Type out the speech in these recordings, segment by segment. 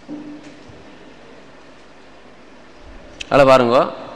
அதில் பாருங்க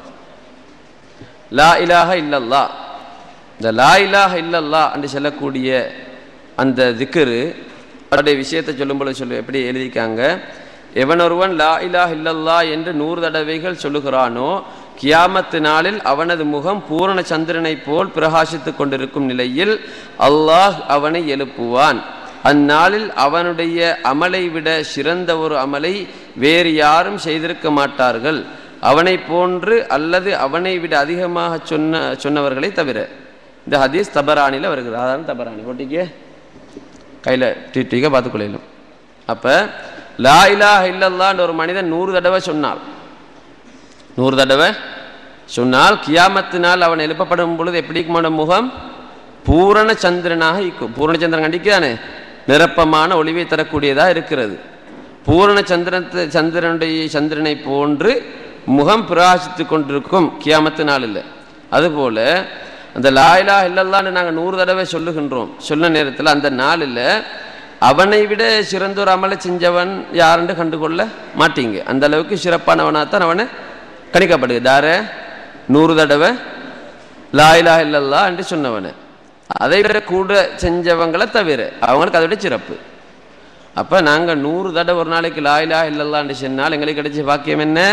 லா இலாஹ இல்லல்லா இந்த லா இலாஹ இல்லல்லா என்று சொல்லக்கூடிய அந்த திக்ரு அவருடைய விஷயத்தை சொல்லும்போது சொல்லு எப்படி எழுதிக்காங்க எவனொருவன் லா இலாஹ இல்லல்லா என்று நூறு தடவைகள் சொல்லுகிறானோ கியாமத்து நாளில் அவனது முகம் பூரண சந்திரனைப் போல் பிரகாசித்துக் கொண்டிருக்கும் நிலையில் அல்லாஹ் அவனை எழுப்புவான் அந்நாளில் அவனுடைய அமலை விட சிறந்த ஒரு அமலை வேறு யாரும் செய்திருக்க மாட்டார்கள் அவனை போன்று அல்லது அவனை விட அதிகமாக சொன்ன சொன்னவர்களை தவிர இந்த ஹதீஸ் தபரானியில் வருகிறது அதான் தபரானி ஓட்டிக்கே கையில் டிடிக்க பார்த்துக்கொள்ளலும் அப்போ லா இலாஹ இல்லல்லான்னு ஒரு மனிதன் நூறு தடவை சொன்னாள் நூறு தடவை சொன்னால் கியாமத்தினால் அவன் எழுப்பப்படும் பொழுது எப்படி இருக்குமான முகம் பூரண சந்திரனாக இருக்கும் பூரண சந்திரன் கண்டிக்கானே நிரப்பமான ஒளிவை தரக்கூடியதாக இருக்கிறது பூரண சந்திரத்தை சந்திரனுடைய சந்திரனை போன்று முகம் பிரகாசித்து கொண்டிருக்கும் கியாமத்து நாளில் அதுபோல அந்த லாயிலா இல்லல்லான்னு நாங்கள் நூறு தடவை சொல்லுகின்றோம் சொன்ன நேரத்தில் அந்த நாளில் அவனை விட சிறந்தொரு அமலை செஞ்சவன் யாருன்னு கண்டுகொள்ள மாட்டீங்க அந்த அளவுக்கு சிறப்பானவனாகத்தான் அவனை கணிக்கப்படுது தார நூறு தடவை லாயிலா இல்லல்லா என்று சொன்னவனை அதை விட கூட செஞ்சவங்களை தவிர அவங்களுக்கு அதை விட சிறப்பு அப்போ நாங்கள் நூறு தடவை ஒரு நாளைக்கு லாயிலா இல்லல்லான்னு சொன்னால் எங்களுக்கு கிடைச்ச பாக்கியம் என்ன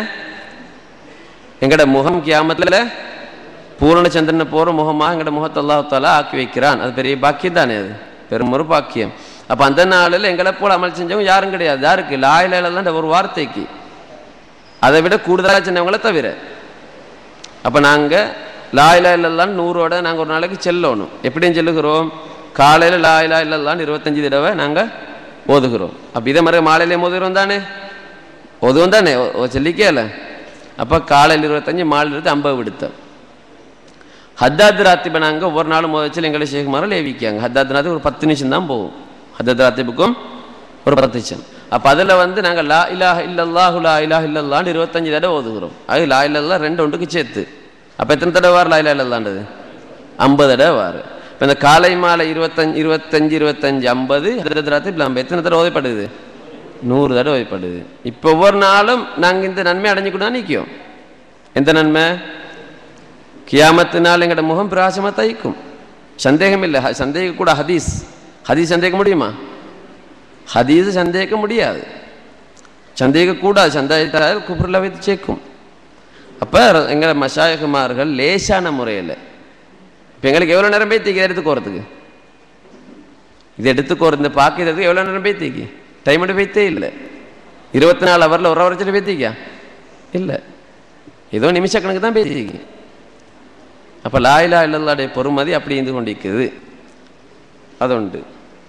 எங்கட முகம் கியாமத்தில் பூரண சந்திரனை போகிற முகமாக எங்கட முகத்தை அல்லாஹாலா ஆக்கி வைக்கிறான் அது பெரிய பாக்கியம் தானே அது பெரும் ஒரு பாக்கியம் அப்போ அந்த நாளில் எங்களை போல அமல் செஞ்சவங்க யாரும் கிடையாது யாருக்கு லாயிலா இல்லல்லான்ற ஒரு வார்த்தைக்கு அதை விட கூடுதலாக சின்னவங்கள தவிர அப்போ நாங்கள் லாயிலா இல்லல்லான்னு நூறோட நாங்கள் ஒரு நாளைக்கு செல்லணும் எப்படியும் செல்லுகிறோம் காலையில் லாயிலா இல்லல்லான்னு இருபத்தஞ்சி தடவை நாங்கள் ஓதுகிறோம் அப்போ இதே மாதிரி மாலையிலே ஓதுகிறோம் தானே ஓதுவோம் தானே ஓ சொல்லிக்கே இல்லை அப்போ காலையில் இருபத்தஞ்சி மாலையில் இருந்து ஐம்பது விடுத்தோம் ஹத்தாத் ராத்திபை நாங்கள் ஒவ்வொரு நாளும் முதல் எங்களை சேகுமாரில் ஏவிக்காங்க ஹத்தாத் ராத்திப் ஒரு பத்து நிமிஷம் தான் போகும் ஹத்தாத் ராத்திபுக்கும் ஒரு பத்து நிமிஷம் அப்போ அதில் வந்து நாங்கள் லா இலாஹ இல்லல்லாஹு லா இலாஹ இல்லல்லான்னு இருபத்தஞ்சி தடவை ஓதுகிறோம் அது லா இல்லல்லா ரெண்டு ஒன்றுக்கு சேர்த்து அப்போ எத்தனை தடவை வார் லா இலா இல்லல்லான்றது ஐம்பது தடவை வார் இப்போ இந்த காலை மாலை இருபத்தஞ்சு இருபத்தஞ்சு இருபத்தஞ்சு ஐம்பது ஹதரத் ராத்திப் நம்ம எத்தனை தடவை ஓதப்படுது நூறு தடவை ஓதப்படுது இப்போ ஒவ்வொரு நாளும் நாங்கள் இந்த நன்மை அடைஞ்சுக்கூட நிற்கும் எந்த நன்மை கியாமத்தினால் எங்களோட முகம் பிரகாசமாக தைக்கும் சந்தேகம் இல்லை சந்தேக கூட ஹதீஸ் ஹதீஸ் சந்தேக முடியுமா ஹதீஸ் சந்தேகிக்க முடியாது சந்தேகக்கூடாது சந்தேகத்தால் குபுரில் வைத்து சேர்க்கும் அப்போ எங்களை மஷாயகுமார்கள் லேசான முறையில் இப்போ எங்களுக்கு எவ்வளோ நேரம் போய் தீக்கி எடுத்து போகிறதுக்கு இது எடுத்து போகிற இந்த பார்க்கறதுக்கு எவ்வளோ நேரம் போய் தீக்கி டைம் எடுத்து போய்த்தே இல்லை இருபத்தி நாலு ஹவரில் ஒரு ஹவர் வச்சுட்டு பேத்திக்கா இல்லை ஏதோ நிமிஷ கணக்கு தான் பேத்திக்கு அப்போ லாயிலா இல்லல்லாடைய பொறுமதி அப்படி இருந்து கொண்டிருக்குது அது உண்டு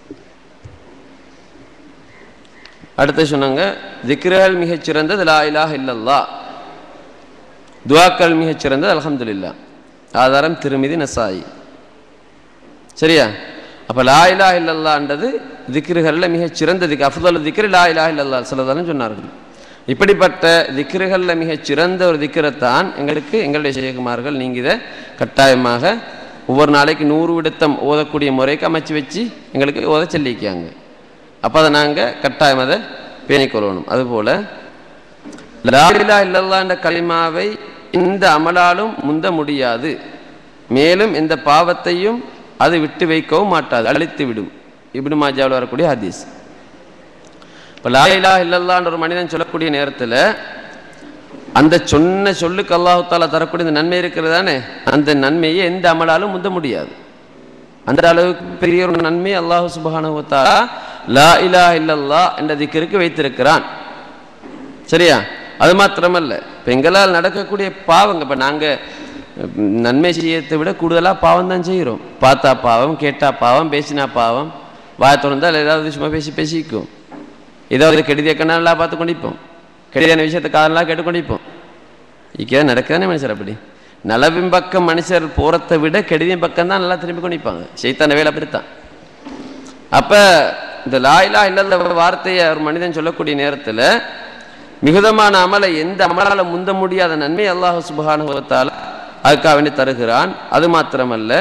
அடுத்து சொன்னாங்க திக்ரல் மிகச் சிறந்தது லா இலாஹ இல்லல்லா துவாக்கள் மிகச் சிறந்தது அல்ஹம்துலில்லா ஆதாரம் திருமிதி நசாயி சரியா அப்போ லா இலா இல்லல்லான்றது திக்ருகளில் மிகச் சிறந்த திக் அஃதல் திக்ரு லா இலா இல்லல்லா சொல்லதாலும் சொன்னார்கள் இப்படிப்பட்ட திக்ருகளில் மிகச் சிறந்த ஒரு திக்ரத்தான் எங்களுக்கு எங்களுடைய சேகுமார்கள் நீங்கள் இதை கட்டாயமாக ஒவ்வொரு நாளைக்கு நூறு விடுத்தம் ஓதக்கூடிய முறைக்கு அமைச்சு வச்சு எங்களுக்கு ஓத சொல்லிக்காங்க அப்போ அதை நாங்கள் கட்டாயம் அதை பேணிக்கொள்ளணும் அதுபோல் லாயிலா இல்லல்லா என்ற கலிமாவை இந்த அமலாலும் முந்த முடியாது மேலும் இந்த பாவத்தையும் அது விட்டு வைக்கவும் மாட்டாது அழித்து விடும் இப்னு மாஜாவில் வரக்கூடிய ஹதீஸ் இப்போ லாயிலா இல்லல்லான்ற ஒரு மனிதன் சொல்லக்கூடிய நேரத்தில் அந்த சொன்ன சொல்லுக்கு அல்லாஹால தரக்கூடிய இந்த நன்மை இருக்கிறது தானே அந்த நன்மையை எந்த அமலாலும் முந்த முடியாது அந்த அளவுக்கு பெரிய ஒரு நன்மை அல்லாஹு சுபஹானுவத்தாலா லா இலா இல்லல்லா என்ற திக்கிற்கு வைத்திருக்கிறான் சரியா அது மாத்திரமல்ல இப்போ எங்களால் நடக்கக்கூடிய பாவங்க இப்போ நாங்கள் நன்மை செய்யத்தை விட கூடுதலாக பாவம் தான் செய்கிறோம் பார்த்தா பாவம் கேட்டா பாவம் பேசினா பாவம் வாய திறந்தால் ஏதாவது சும்மா பேசி பேசிக்கும் ஏதாவது கெடுதிய கண்ணாலாம் பார்த்து கொண்டிப்போம் கெடுதியான விஷயத்தை காதலாம் கேட்டுக்கொண்டிப்போம் இக்கே நடக்குதானே மனுஷர் அப்படி நலவின் பக்கம் மனுஷர் போகிறத விட கெடுதியின் பக்கம் தான் நல்லா திரும்பி கொண்டிப்பாங்க செய்தான வேலை அப்படித்தான் அப்போ இந்த லாயிலா இல்லந்த வார்த்தையை ஒரு மனிதன் சொல்லக்கூடிய நேரத்தில் மிகுதமான அமலை எந்த அமலால் முந்த முடியாத நன்மை அல்லாஹ் சுபகானுபவத்தால் அதுக்காக வேண்டி தருகிறான் அது மாத்திரமல்ல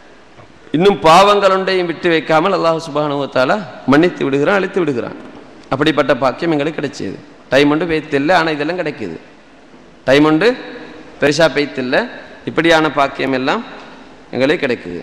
இன்னும் பாவங்கள் ஒன்றையும் விட்டு வைக்காமல் அல்லாஹ் சுபகானுபவத்தால் மன்னித்து விடுகிறான் அழித்து விடுகிறான் அப்படிப்பட்ட பாக்கியம் எங்களுக்கு கிடைச்சது டைம் உண்டு பெய்த்தில்லை ஆனால் இதெல்லாம் கிடைக்குது டைம் உண்டு பெருசாக பெய்த்தில்லை இப்படியான பாக்கியம் எல்லாம் எங்களுக்கு கிடைக்குது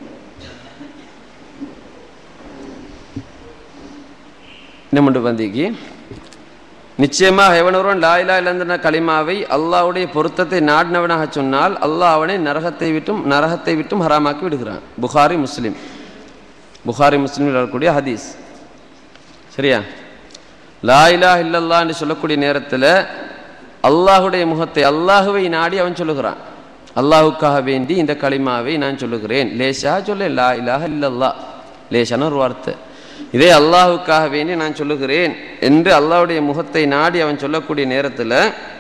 இன்னும் வந்திக்கு நிச்சயமாக எவனொருவன் லாயிலா இழந்தன களிமாவை அல்லாஹ்வுடைய பொருத்தத்தை நாடினவனாக சொன்னால் அல்லாஹ் அவனை நரகத்தை விட்டும் நரகத்தை விட்டும் ஹராமாக்கி விடுகிறான் புகாரி முஸ்லிம் புகாரி முஸ்லிமில் வரக்கூடிய ஹதீஸ் சரியா லா இலாஹ இல்லல்லாஹ் என்று சொல்லக்கூடிய நேரத்தில் அல்லாஹுடைய முகத்தை அல்லாஹுவை நாடி அவன் சொல்லுகிறான் அல்லாஹுக்காக வேண்டி இந்த களிமாவை நான் சொல்லுகிறேன் லேசா சொல்ல லா இலாஹ இல்லல்லா லேசான ஒரு வார்த்தை இதே அல்லாஹுக்காக வேண்டி நான் சொல்லுகிறேன் என்று அல்லாஹ்வுடைய முகத்தை நாடி அவன் சொல்லக்கூடிய நேரத்தில்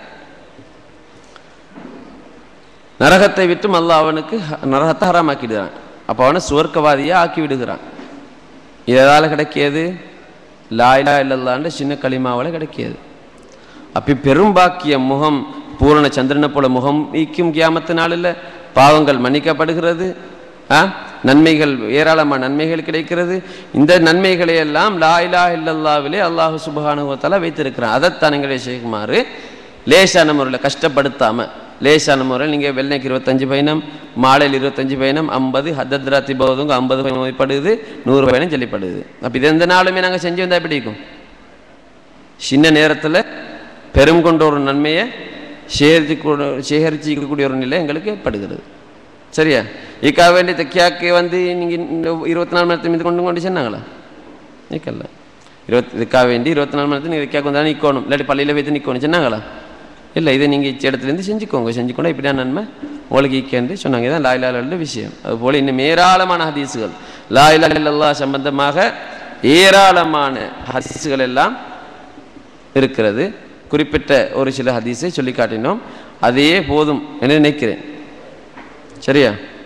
நரகத்தை விட்டும் அல்லாஹ் அவனுக்கு ஹ- நரகத்தை ஹராமாக்கிடுறான் அப்போ அவனை சுவர்க்கவாதியா ஆக்கி விடுகிறான் இதனால் கிடைக்கியது லாயிலா இல்லல்லான்ற சின்ன களிமாவால் கிடைக்கியது அப்படி பெரும்பாக்கிய முகம் பூரண சந்திரனை போல முகம் நீக்கும் கியாமத்து நாளில் பாவங்கள் மன்னிக்கப்படுகிறது ஆ நன்மைகள் ஏராளமான நன்மைகள் கிடைக்கிறது இந்த நன்மைகளை எல்லாம் லா இலாஹ இல்லல்லாவிலே அல்லாஹு சுபஹானுவத்தால வைத்திருக்கிறான் அதைத்தான் எங்களுடைய செய்குமாறு லேசான முறையில் கஷ்டப்படுத்தாம லேசான முறையில் நீங்கள் வெள்ளைக்கு இருபத்தஞ்சு பயணம் மாலையில் இருபத்தஞ்சு பயணம் ஐம்பது ஹத்தத்ராத்தி பௌதங்க ஐம்பது பயணம் வைப்படுது நூறு பயணம் சொல்லிப்படுது அப்போ இது எந்த நாளுமே நாங்கள் செஞ்சு வந்தால் எப்படி இருக்கும் சின்ன நேரத்தில் பெரும் கொண்ட ஒரு நன்மையை சேகரித்து சேகரிச்சிக்கக்கூடிய ஒரு நிலை எங்களுக்கு ஏற்படுகிறது சரியா இதுக்காக வேண்டி தெக்கியாக்கு வந்து நீங்கள் இருபத்தி நாலு மணி நேரத்தை மீது கொண்டு கொண்டு சொன்னாங்களா நிற்கல இருபத்தி இதுக்காக வேண்டி இருபத்தி நாலு மணி நேரத்தில் நீங்கள் தெக்கியாக்கு வந்தால் நிற்கணும் இல்லாட்டி பள்ளியில் வைத்து நிற்கணும் சொன்னாங்களா இல்லை இதை நீங்கள் இச்ச இடத்துலேருந்து செஞ்சுக்கோங்க செஞ்சுக்கொண்டா இப்படியான நன்மை உங்களுக்கு ஈக்கேன்னு சொன்னாங்க இதான் லாயிலா உள்ள விஷயம் அதுபோல் இன்னும் ஏராளமான ஹதீஸுகள் லாயிலா இல்லல்லா சம்பந்தமாக ஏராளமான ஹதீஸுகள் எல்லாம் இருக்கிறது குறிப்பிட்ட ஒரு சில ஹதீஸை சொல்லி காட்டினோம் அதையே போதும் என்று நினைக்கிறேன் சரியா